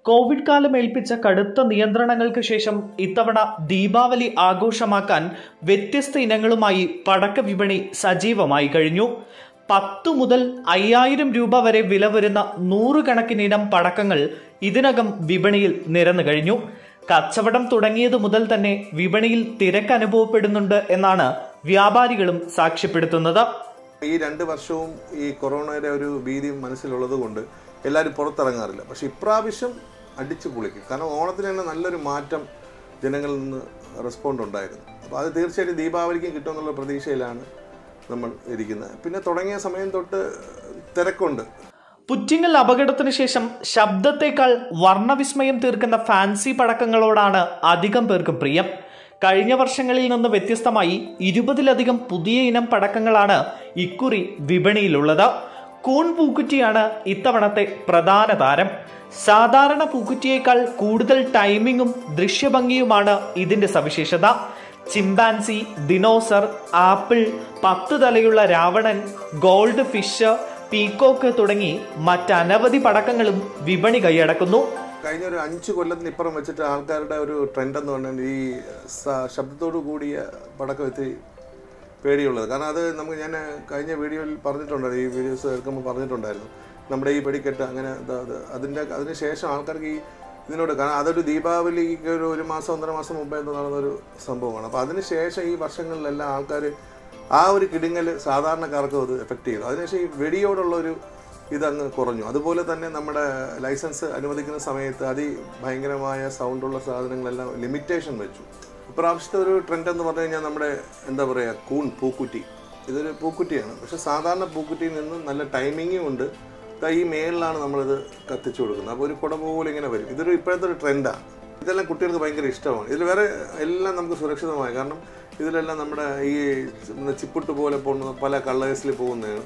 Covid കാലം ഏൽപ്പിച്ച കടുത്ത നിയന്ത്രണങ്ങൾക്ക് ശേഷം ഇത്തവണ ദീപാവലി ആഘോഷമാക്കാൻ വ്യത്യസ്ത ഇനങ്ങളുമായി പടക്ക വിപണി സജീവമായി കഴിഞ്ഞു പത്തു മുതൽ അയ്യായിരം രൂപ വരെ വില വരുന്ന നൂറുകണക്കിന് ഇനം പടക്കങ്ങൾ ഇതിനകം വിപണിയിൽ നിരന്നു കഴിഞ്ഞു കച്ചവടം തുടങ്ങിയത് മുതൽ തന്നെ വിപണിയിൽ തിരക്ക് അനുഭവപ്പെടുന്നുണ്ട് എന്നാണ് വ്യാപാരികളും സാക്ഷ്യപ്പെടുത്തുന്നത് ഈ രണ്ട് വർഷവും ഈ കൊറോണയുടെ ഒരു ഭീതി മനസ്സിലുള്ളത് കൊണ്ട് എല്ലാവരും പുറത്തിറങ്ങാറില്ല പക്ഷെ ഇപ്രാവശ്യം അടിച്ചു പൊളിക്കും കാരണം ഓണത്തിന് തന്നെ നല്ലൊരു മാറ്റം ജനങ്ങളിൽ നിന്ന് റെസ്പോണ്ട് ഉണ്ടായിരുന്നു അപ്പോൾ അത് തീർച്ചയായിട്ടും ദീപാവലിക്കും കിട്ടുമെന്നുള്ള പ്രതീക്ഷയിലാണ് നമ്മൾ ഇരിക്കുന്നത് പിന്നെ തുടങ്ങിയ സമയം തൊട്ട് തിരക്കുണ്ട് പുറ്റിങ്ങൽ അപകടത്തിന് ശേഷം ശബ്ദത്തേക്കാൾ വർണ്ണവിസ്മയം തീർക്കുന്ന ഫാൻസി പടക്കങ്ങളോടാണ് അധികം പേർക്കും പ്രിയം കഴിഞ്ഞ വർഷങ്ങളിൽ നിന്ന് വ്യത്യസ്തമായി ഇരുപതിലധികം പുതിയ ഇനം പടക്കങ്ങളാണ് ഇക്കുറി വിപണിയിലുള്ളത് കൂൺ പൂക്കുറ്റിയാണ് ഇത്തവണത്തെ പ്രധാന താരം സാധാരണ പൂക്കുറ്റിയേക്കാൾ കൂടുതൽ ടൈമിങ്ങും ദൃശ്യഭംഗിയുമാണ് ഇതിന്റെ സവിശേഷത ചിമ്പാൻസി ദിനോസർ ആപ്പിൾ പത്ത് തലയുള്ള രാവണൻ ഗോൾഡ് ഫിഷ് പീക്കോക്ക് തുടങ്ങി മറ്റനവധി പടക്കങ്ങളും വിപണി കൈയടക്കുന്നു കഴിഞ്ഞ ഒരു അഞ്ച് കൊല്ലത്തിന് ഇപ്പുറം വെച്ചിട്ട് ആൾക്കാരുടെ ഒരു ട്രെൻഡ് എന്ന് പറഞ്ഞാൽ ഈ സ- ശബ്ദത്തോടു കൂടിയ പടക്കം ഇത്തിരി പേടിയുള്ളത് കാരണം അത് നമുക്ക് ഞാൻ കഴിഞ്ഞ വീഡിയോയിൽ പറഞ്ഞിട്ടുണ്ടായിരുന്നു ഈ വീഡിയോസ് എടുക്കുമ്പോൾ പറഞ്ഞിട്ടുണ്ടായിരുന്നു നമ്മുടെ ഈ വെടിക്കെട്ട് അങ്ങനെ ഇത് അത് അതിൻ്റെ അതിന് ശേഷം ആൾക്കാർക്ക് ഈ ഇതിനോട് കാരണം അതൊരു ദീപാവലിക്ക് ഒരു ഒരു മാസം ഒന്നര മാസം മുമ്പേ എന്തോ നടന്നൊരു സംഭവമാണ് അപ്പോൾ അതിന് ശേഷം ഈ വർഷങ്ങളിലെല്ലാം ആൾക്കാർ ആ ഒരു കിടുങ്ങൽ സാധാരണക്കാർക്കും അത് എഫക്റ്റ് ചെയ്തു അതിനുശേഷം ഈ വെടിയോടുള്ള ഒരു ഇതങ്ങ് കുറഞ്ഞു അതുപോലെ തന്നെ നമ്മുടെ ലൈസൻസ് അനുവദിക്കുന്ന സമയത്ത് അതി ഭയങ്കരമായ സൗണ്ടുള്ള സാധനങ്ങളെല്ലാം ലിമിറ്റേഷൻ വെച്ചു ഇപ്രാവശ്യത്തെ ഒരു ട്രെൻഡ് എന്ന് പറഞ്ഞു കഴിഞ്ഞാൽ നമ്മുടെ എന്താ പറയുക കൂൺ പൂക്കുറ്റി ഇതൊരു പൂക്കുറ്റിയാണ് പക്ഷെ സാധാരണ പൂക്കുറ്റിയിൽ നിന്ന് നല്ല ടൈമിങ്ങും ഉണ്ട് ദാ ഈ മേളിലാണ് നമ്മളിത് കത്തിച്ചു കൊടുക്കുന്നത് അപ്പോൾ ഒരു കുട പോലെ ഇങ്ങനെ വരും ഇതൊരു ഇപ്പോഴത്തെ ഒരു ട്രെൻഡാണ് ഇതെല്ലാം കുട്ടികൾക്ക് ഭയങ്കര ഇഷ്ടമാണ് ഇതിൽ വേറെ എല്ലാം നമുക്ക് സുരക്ഷിതമായി കാരണം ഇതിലെല്ലാം നമ്മുടെ ഈ ചിപ്പിട്ട് പോലെ പോകുന്ന പല കളേഴ്സിൽ പോകുന്നതാണ്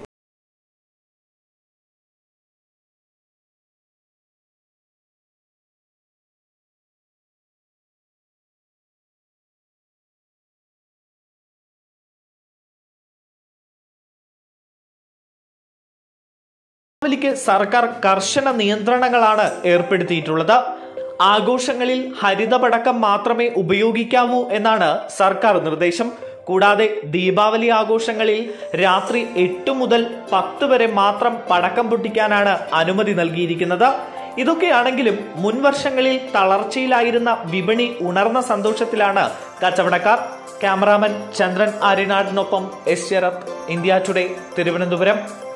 ദീപാവലിക്ക് സർക്കാർ കർശന നിയന്ത്രണങ്ങളാണ് ഏർപ്പെടുത്തിയിട്ടുള്ളത് ആഘോഷങ്ങളിൽ ഹരിതപടക്കം മാത്രമേ ഉപയോഗിക്കാവൂ എന്നാണ് സർക്കാർ നിർദ്ദേശം കൂടാതെ ദീപാവലി ആഘോഷങ്ങളിൽ രാത്രി എട്ട് മുതൽ പത്ത് വരെ മാത്രം പടക്കം പൊട്ടിക്കാനാണ് അനുമതി നൽകിയിരിക്കുന്നത് ഇതൊക്കെയാണെങ്കിലും മുൻ വർഷങ്ങളിൽ തളർച്ചയിലായിരുന്ന വിപണി ഉണർന്ന സന്തോഷത്തിലാണ് കച്ചവടക്കാർ ക്യാമറാമാൻ ചന്ദ്രൻ ആര്യനാടിനൊപ്പം S Sarath India Today Thiruvananthapuram